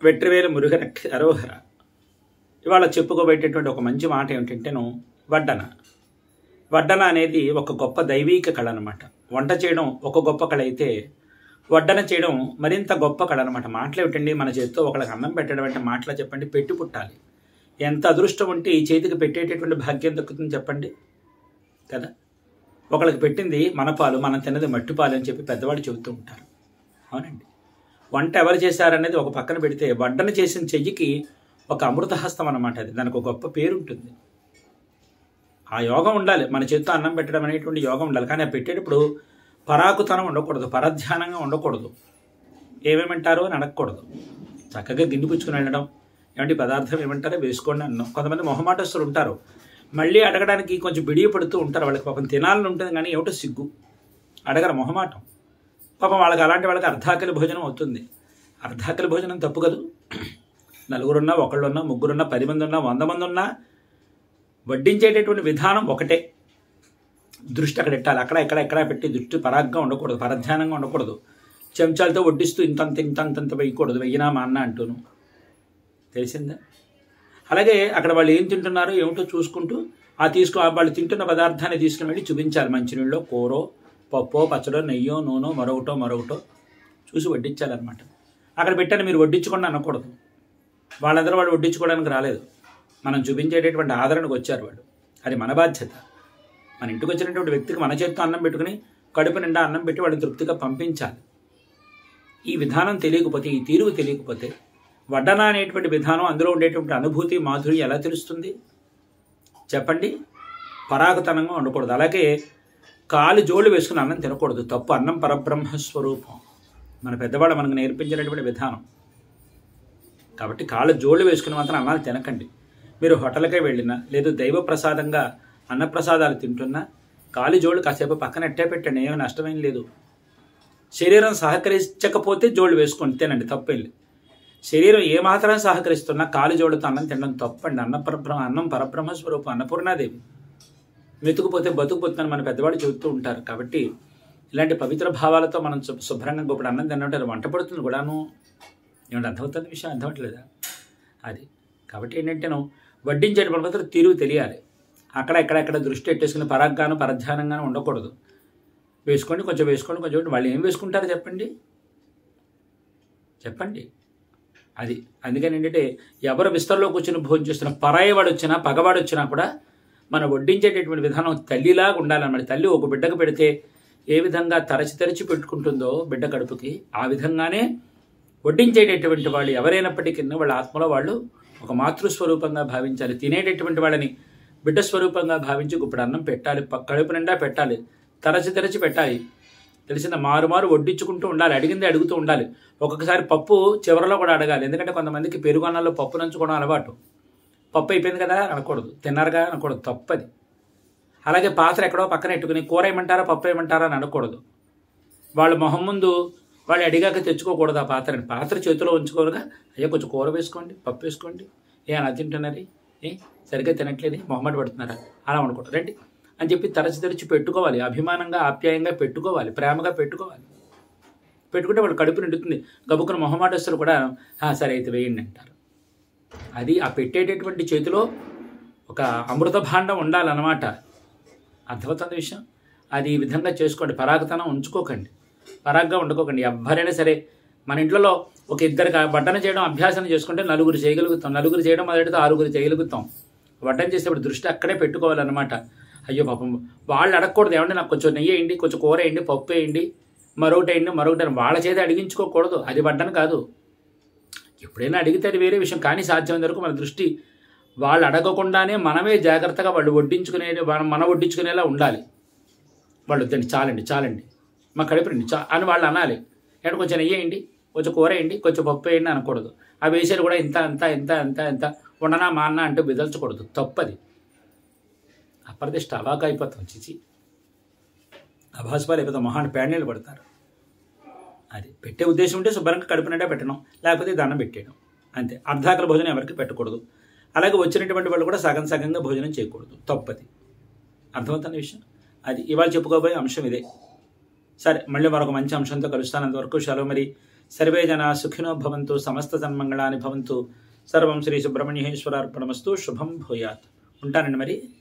వెట్రివేలు మురుగన అరోహర ఇవాళ చెప్పుకోబెట్టేటువంటి ఒక మంచి మాట ఏమిటంటేను వడ్డన వడ్డన అనేది ఒక గొప్ప దైవీక కళ అనమాట వంట చేయడం ఒక గొప్ప కళ అయితే వడ్డన చేయడం మరింత గొప్ప కళ అనమాట మాటలు ఏమిటండి మన చేతితో ఒకళ్ళకి అన్నం పెట్టడం అంటే మాటలు చెప్పండి పెట్టి పుట్టాలి ఎంత అదృష్టం ఉంటే ఈ చేతికి పెట్టేటటువంటి భాగ్యం దక్కుతుంది చెప్పండి కదా ఒకళ్ళకి పెట్టింది మన పాలు మనం తిన్నది మట్టి పాలు అని చెప్పి పెద్దవాళ్ళు చెబుతూ ఉంటారు అవునండి వంట ఎవరు చేశారనేది ఒక పక్కన పెడితే వడ్డన చేసిన చెయ్యికి ఒక అమృతహస్తం అన్నమాట అది దానికి ఒక గొప్ప పేరు ఉంటుంది ఆ యోగం ఉండాలి మన చేతితో అన్నం పెట్టడం అనేటువంటి యోగం ఉండాలి కానీ ఆ పెట్టేటప్పుడు పరాకుతనం ఉండకూడదు పరధ్యానంగా ఉండకూడదు ఏమేమంటారో అని అడగకూడదు చక్కగా గిన్నె పుచ్చుకుని వెళ్ళడం ఏమంటే ఈ పదార్థం ఏమంటారో వేసుకోండి అన్నం కొంతమంది మొహమాటస్తులు ఉంటారు మళ్ళీ అడగడానికి కొంచెం బిడియ పడుతూ ఉంటారు వాళ్ళకి పాపం తినాలని ఉంటుంది కానీ ఏమిటో సిగ్గు అడగరు మొహమాటం పాపం వాళ్ళకి అలాంటి వాళ్ళకి అర్ధాకలి భోజనం అవుతుంది అర్ధాకలి భోజనం తప్పు కదూ నలుగురున్నా ఒకళ్ళున్నా ముగ్గురున్నా పది మంది ఉన్నా వంద మంది ఉన్నా వడ్డించేటటువంటి విధానం ఒకటే దృష్టి అక్కడ పెట్టాలి అక్కడ ఎక్కడ ఎక్కడ పెట్టి దృష్టి పరాగ్గా ఉండకూడదు పరధ్యానంగా ఉండకూడదు చెంచాలతో వడ్డిస్తూ ఇంతంత ఇంతంత ఇంత వేయకూడదు వెయ్యినా మా అన్న అంటూను తెలిసిందా అలాగే అక్కడ వాళ్ళు ఏం తింటున్నారో ఏమిటో చూసుకుంటూ ఆ తీసుకు ఆ వాళ్ళు తింటున్న పదార్థాన్ని తీసుకుని వెళ్ళి చూపించాలి మంచినీళ్ళలో కూరో పప్పో పచ్చడో నెయ్యో నూనె మరొకటో మరొకటో చూసి వడ్డించాలన్నమాట అక్కడ పెట్టాను మీరు వడ్డించకుండా అనకూడదు వాళ్ళందరూ వాళ్ళు వడ్డించుకోవడానికి రాలేదు మనం చూపించేటటువంటి ఆదరణకు వచ్చారు వాళ్ళు అది మన బాధ్యత మన ఇంటికి వచ్చినటువంటి వ్యక్తికి మన చేతితో అన్నం పెట్టుకుని కడుపు నిండా అన్నం పెట్టి వాళ్ళని తృప్తిగా పంపించాలి ఈ విధానం తెలియకపోతే ఈ తీరువు తెలియకపోతే వడ్డన అనేటువంటి విధానం అందులో ఉండేటువంటి అనుభూతి మాధురి ఎలా తెలుస్తుంది చెప్పండి పరాగతనంగా ఉండకూడదు అలాగే కాలు జోళ్ళు వేసుకుని అన్నం తినకూడదు తప్పు అన్నం పరబ్రహ్మ స్వరూపం మన పెద్దవాళ్ళు మనకు నేర్పించినటువంటి విధానం కాబట్టి కాళ్ళ జోళ్ళు వేసుకుని మాత్రం అన్నాలు తినకండి మీరు హోటల్కే వెళ్ళినా లేదు దైవ ప్రసాదంగా అన్నప్రసాదాలు తింటున్నా కాలి జోళ్ళు కాసేపు పక్కన ఎట్టే పెట్టండి ఏమీ నష్టమేం లేదు శరీరం సహకరించకపోతే జోళ్ళు వేసుకొని తినండి తప్పేం శరీరం ఏమాత్రం సహకరిస్తున్నా కాలి జోళ్ళతో అన్నం తినడం తప్పండి అన్న పరబ్రహ్మ అన్నం పరబ్రహ్మ స్వరూపం అన్నపూర్ణాదేవి మెతుకుపోతే బతుకుపోతుందని మన పెద్దవాళ్ళు చెబుతూ ఉంటారు కాబట్టి ఇలాంటి పవిత్ర భావాలతో మనం శు- శుభ్రంగా గొప్పటి అన్నం తినంటే అది వంట పడుతుంది కూడాను ఏమంటే అర్థమవుతుంది విషయం అర్థమవట్లేదా అది కాబట్టి ఏంటంటేను వడ్డించేటప్పుడు మాత్రం తీరువు తెలియాలి అక్కడ ఎక్కడ ఎక్కడ దృష్టి పెట్టేసుకుని పరాగ్గాను పరధ్యానంగాను ఉండకూడదు వేసుకోండి కొంచెం వేసుకోండి కొంచెం వాళ్ళు ఏం వేసుకుంటారో చెప్పండి చెప్పండి అది అందుకని ఏంటంటే ఎవరు విస్తరలో కూర్చొని భోజనం చేస్తున్న పరాయవాడు వచ్చినా పగవాడు వచ్చినా కూడా మనం వడ్డించేటటువంటి విధానం తల్లిలాగా ఉండాలన్నమాట తల్లి ఒక బిడ్డకు పెడితే ఏ విధంగా తరచి తరచి పెట్టుకుంటుందో బిడ్డ కడుపుకి ఆ విధంగానే వడ్డించేటటువంటి వాళ్ళు ఎవరైనప్పటికీ వాళ్ళ ఆత్మలో వాళ్ళు ఒక మాతృస్వరూపంగా భావించాలి తినేటటువంటి వాళ్ళని బిడ్డ స్వరూపంగా భావించి ఇప్పుడు అన్నం పెట్టాలి ప- కడుపు నిండా పెట్టాలి తరచి తరచి పెట్టాలి తెలిసిన మారు మారు వడ్డించుకుంటూ ఉండాలి అడిగింది అడుగుతూ ఉండాలి ఒక్కొక్కసారి పప్పు చివరలో కూడా అడగాలి ఎందుకంటే కొంతమందికి పెరుగు అన్నంలో పప్పు నంచుకోవడం అలవాటు పప్పు అయిపోయింది కదా అనకూడదు తిన్నారుగా అనకూడదు తప్పది అలాగే పాత్ర ఎక్కడో పక్కన పెట్టుకుని కూర ఏమంటారా పప్పు ఏమంటారా అని అనకూడదు వాళ్ళ మొహం ముందు వాళ్ళు అడిగాక తెచ్చుకోకూడదు ఆ పాత్రని పాత్ర చేతిలో ఉంచుకోరుగా అయ్యా కొంచెం కూర వేసుకోండి పప్పు వేసుకోండి ఏ అలా తింటున్నది ఏ సరిగ్గా తినట్లేదు మొహమ్మడి పడుతున్నారా అలా ఉండకూడదు రండి అని చెప్పి తరచి తరచి పెట్టుకోవాలి అభిమానంగా ఆప్యాయంగా పెట్టుకోవాలి ప్రేమగా పెట్టుకోవాలి పెట్టుకుంటే వాళ్ళు కడుపు నిండుతుంది గబుక్కున మొహమాటస్తులు కూడా "ఆ, సరే అయితే వేయండి అంటారు అది ఆ పెట్టేటటువంటి చేతిలో ఒక అమృత భాండం ఉండాలన్నమాట అర్థమవుతుంది విషయం అది ఈ విధంగా చేసుకోండి పరాగతనం ఉంచుకోకండి పరాగ్గా ఉండుకోకండి ఎవ్వరైనా సరే మన ఇంట్లో ఒక ఇద్దరికి వడ్డన చేయడం అభ్యాసం చేసుకుంటే నలుగురు చేయగలుగుతాం నలుగురు చేయడం మొదలెడితే ఆరుగురు చేయగలుగుతాం వడ్డన చేసేప్పుడు దృష్టి అక్కడే పెట్టుకోవాలన్నమాట అయ్యో పాపం వాళ్ళు అడగకూడదు ఏమంటే నాకు కొంచెం నెయ్యి వేయండి కొంచెం కూర వేయండి పప్పు వేయండి మరొకటి వేయండి మరొకటి వేయండి. వాళ్ళ చేత అడిగించుకోకూడదు అది వడ్డన కాదు ఎప్పుడైనా అడిగితే అది వేరే విషయం కానీ సాధ్యమైనంత వరకు మన దృష్టి వాళ్ళు అడగకుండానే మనమే జాగ్రత్తగా వాళ్ళు వడ్డించుకునే మనం మన వడ్డించుకునేలా ఉండాలి వాళ్ళు వద్దండి చాలండి చాలండి మా కడుపురండి చా అని వాళ్ళు అనాలి అంటే కొంచెం నెయ్యేయండి కొంచెం కూర వేయండి కొంచెం పప్పు వేయండి అనకూడదు ఆ వేసేది కూడా ఇంత ఇంత ఇంత ఇంత ఇంత ఉండనా మా అన్న అంటూ బెదల్చకూడదు తప్పది అప్రదిష్ట అవాక అయిపోతాం చిచి అభాస్పాలు అయిపోతాం మహాన్ పేడనీళ్ళు పడతారు అది పెట్టే ఉద్దేశం ఉంటే శుభ్రంగా కడుపు నిండా పెట్టడం లేకపోతే దండం పెట్టేయడం అంతే అర్ధాకల భోజనం ఎవరికి పెట్టకూడదు అలాగే వచ్చినటువంటి వాళ్ళు కూడా సగం సగంగా భోజనం చేయకూడదు తప్పది అర్థమవుతున్న విషయం అది ఇవాళ చెప్పుకోబోయే అంశం ఇదే సరే మళ్ళీ మరొక మంచి అంశంతో కలుస్తాను అంతవరకు సెలవు మరి సర్వే జనా సుఖినో భవంతు సమస్త సన్మంగళాని భవంతు సర్వం శ్రీ సుబ్రహ్మణ్యేశ్వరార్పణమస్తు శుభం భూయాత్ ఉంటానండి మరి